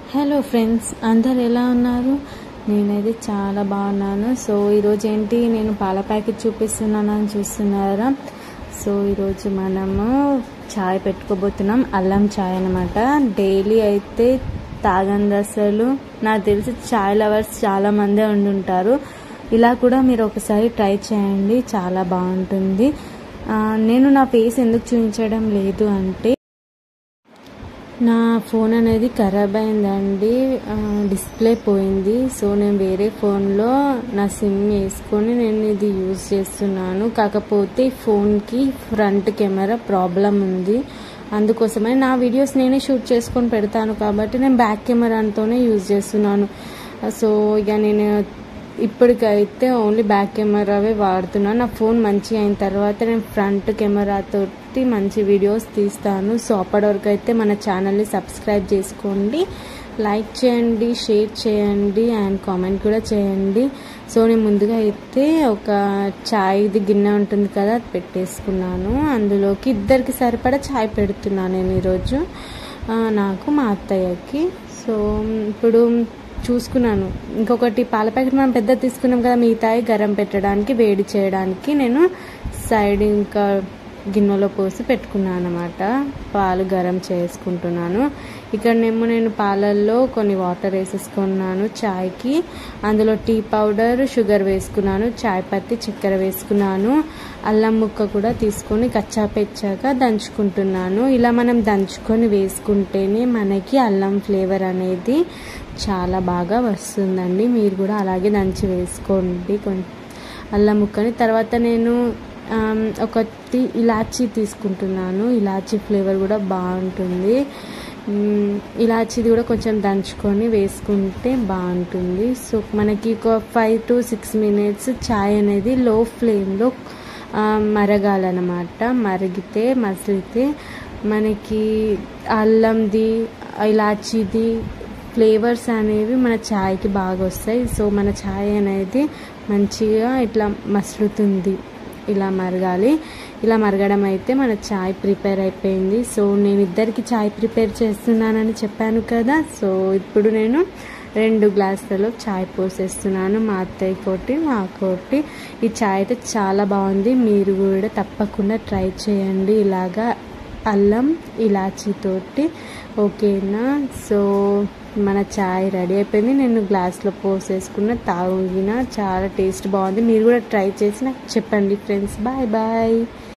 hello friends అందరు ఎలా ఉన్నారు నేనైతే చాలా బాగున్నాను సో ఈరోజు ఏంటి నేను పాల ప్యాకెట్ చూపిస్తున్నాను అని చూస్తున్నారా సో ఈరోజు మనము చాయ్ పెట్టుకోబోతున్నాం అల్లం చాయ్ అనమాట డైలీ అయితే తాగంది అసలు నాకు తెలిసి చాయ్ లవర్స్ చాలా మందే ఉండుంటారు ఇలా కూడా మీరు ఒకసారి ట్రై చేయండి చాలా బాగుంటుంది ఆ, నేను నా ఫేస్ ఎందుకు చూపించడం లేదు అంటే నా ఫోన్ అనేది ఖరాబ్ అయిందండి ఆ, డిస్ప్లే పోయింది సో నేను వేరే ఫోన్లో నా సిమ్ వేసుకొని నేను ఇది యూజ్ చేస్తున్నాను కాకపోతే ఫోన్కి ఫ్రంట్ కెమెరా ప్రాబ్లం ఉంది అందుకోసమే నా వీడియోస్ నేనే షూట్ చేసుకొని పెడతాను కాబట్టి నేను బ్యాక్ కెమెరాతోనే యూజ్ చేస్తున్నాను సో ఇక నేను ఇప్పటికైతే ఓన్లీ బ్యాక్ కెమెరావే వాడుతున్నాను నా ఫోన్ మంచిగా అయిన తర్వాత నేను ఫ్రంట్ కెమెరాతో మంచి వీడియోస్ తీస్తాను సో అప్పటి వరకు అయితే మన ఛానల్ని సబ్స్క్రైబ్ చేసుకోండి లైక్ చేయండి షేర్ చేయండి అండ్ కామెంట్ కూడా చేయండి సో నేను ముందుగా అయితే ఒక చాయ్ది గిన్నె ఉంటుంది కదా అది పెట్టేసుకున్నాను అందులోకి ఇద్దరికి సరిపడా చాయ్ పెడుతున్నాను నేను ఈరోజు ఆ, నాకు మా అత్తయ్యకి సో ఇప్పుడు చూసుకున్నాను ఇంకొకటి పాల ప్యాకెట్ మనం పెద్ద తీసుకున్నాం కదా మిగతాయి గరం పెట్టడానికి వేడి చేయడానికి నేను సైడ్ ఇంకా గిన్నెలో పోసి పెట్టుకున్నాను అనమాట పాలు గరం చేసుకుంటున్నాను ఇక్కడనేమో నేను పాలల్లో కొన్ని వాటర్ వేసేసుకున్నాను చాయ్కి అందులో టీ పౌడర్ షుగర్ వేసుకున్నాను చాయ్ పత్తి చక్కెర వేసుకున్నాను అల్లం ముక్క కూడా తీసుకొని కచ్చా పెచ్చాక దంచుకుంటున్నాను ఇలా మనం దంచుకొని వేసుకుంటేనే మనకి అల్లం ఫ్లేవర్ అనేది చాలా బాగా వస్తుందండి మీరు కూడా అలాగే దంచి వేసుకోండి కొంచెం అల్లం ముక్కని తర్వాత నేను ఆమ్, ఒకటి ఇలాచీ తీసుకుంటున్నాను ఇలాచీ ఫ్లేవర్ కూడా బాగుంటుంది మ్, ఇలాచీది కూడా కొంచెం దంచుకొని వేసుకుంటే బాగుంటుంది సో మనకి ఒక ఫైవ్ టు సిక్స్ మినిట్స్ చాయ్ అనేది లో ఫ్లేమ్లో మరగాలన్నమాట మరిగితే మసిలితే మనకి అల్లంది ఇలాచీది ఫ్లేవర్స్ అనేవి మన ఛాయ్కి బాగా వస్తాయి సో మన ఛాయ్ అనేది మంచిగా ఇట్లా మసులుతుంది ఇలా మరగాలి ఇలా మరగడం అయితే మన చాయ్ ప్రిపేర్ అయిపోయింది సో నేను ఇద్దరికి చాయ్ ప్రిపేర్ చేస్తున్నానని చెప్పాను కదా సో ఇప్పుడు నేను రెండు గ్లాసులలో చాయ్ పోసేస్తున్నాను మా అత్తయ్య కోటి మా కోటి ఈ చాయ్ అయితే చాలా బాగుంది మీరు కూడా తప్పకుండా ట్రై చేయండి ఇలాగా అల్లం ఇలాచీతోటి ఓకేనా సో మన చాయ్ రెడీ అయిపోయింది నేను గ్లాస్లో పోసేసుకున్న తాగిన చాలా టేస్ట్ బాగుంది మీరు కూడా ట్రై చేసి నాకు చెప్పండి ఫ్రెండ్స్ బాయ్ బాయ్